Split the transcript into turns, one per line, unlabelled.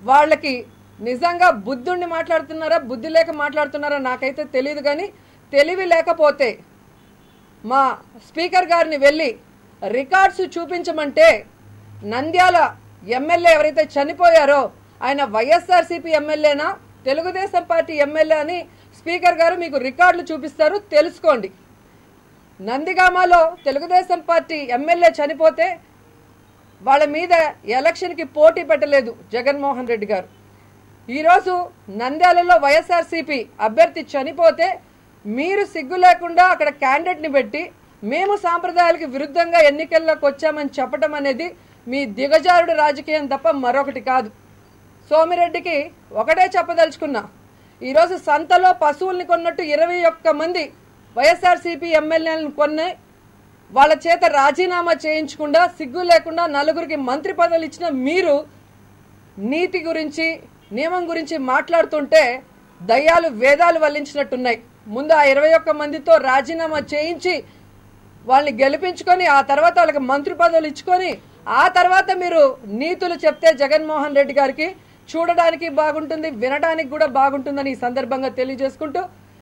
వాళ్ళకి నిజంగా బుద్ధుండి మాట్లాడుతున్నారా బుద్ధి లేక మాట్లాడుతున్నారా నాకైతే తెలియదు కానీ తెలివి లేకపోతే మా స్పీకర్ గారిని వెళ్ళి రికార్డ్స్ చూపించమంటే నంద్యాల ఎమ్మెల్యే ఎవరైతే చనిపోయారో ఆయన వైఎస్ఆర్సీపీ ఎమ్మెల్యేనా తెలుగుదేశం పార్టీ ఎమ్మెల్యే అని స్పీకర్ గారు మీకు రికార్డులు చూపిస్తారు తెలుసుకోండి నందిగామలో తెలుగుదేశం పార్టీ ఎమ్మెల్యే చనిపోతే వాళ్ళ మీద ఎలక్షన్కి పోటీ పెట్టలేదు జగన్మోహన్ రెడ్డి గారు ఈరోజు నంద్యాలలో వైఎస్ఆర్సీపీ అభ్యర్థి చనిపోతే మీరు సిగ్గు లేకుండా అక్కడ క్యాండిడేట్ని పెట్టి మేము సాంప్రదాయాలకు విరుద్ధంగా ఎన్నికల్లోకి వచ్చామని చెప్పడం అనేది మీ దిగజారుడు రాజకీయం తప్ప మరొకటి కాదు సోమిరెడ్డికి ఒకటే చెప్పదలుచుకున్నా ఈరోజు సంతలో పశువుల్ని కొన్నట్టు ఇరవై ఒక్క మంది వైఎస్ఆర్సీపీ ఎమ్మెల్యేలను కొన్నాయి వాళ్ళ చేత రాజీనామా చేయించకుండా సిగ్గు లేకుండా నలుగురికి మంత్రి పదవులు ఇచ్చిన మీరు నీతి గురించి నియమం గురించి మాట్లాడుతుంటే దయ్యాలు వేదాలు వల్లించినట్టున్నాయి ముందు ఆ ఇరవై ఒక్క మందితో రాజీనామా చేయించి వాళ్ళని గెలిపించుకొని ఆ తర్వాత వాళ్ళకి మంత్రి పదవులు ఇచ్చుకొని ఆ తర్వాత మీరు నీతులు చెప్తే జగన్మోహన్ రెడ్డి గారికి చూడడానికి బాగుంటుంది వినడానికి కూడా బాగుంటుందని ఈ సందర్భంగా తెలియజేసుకుంటూ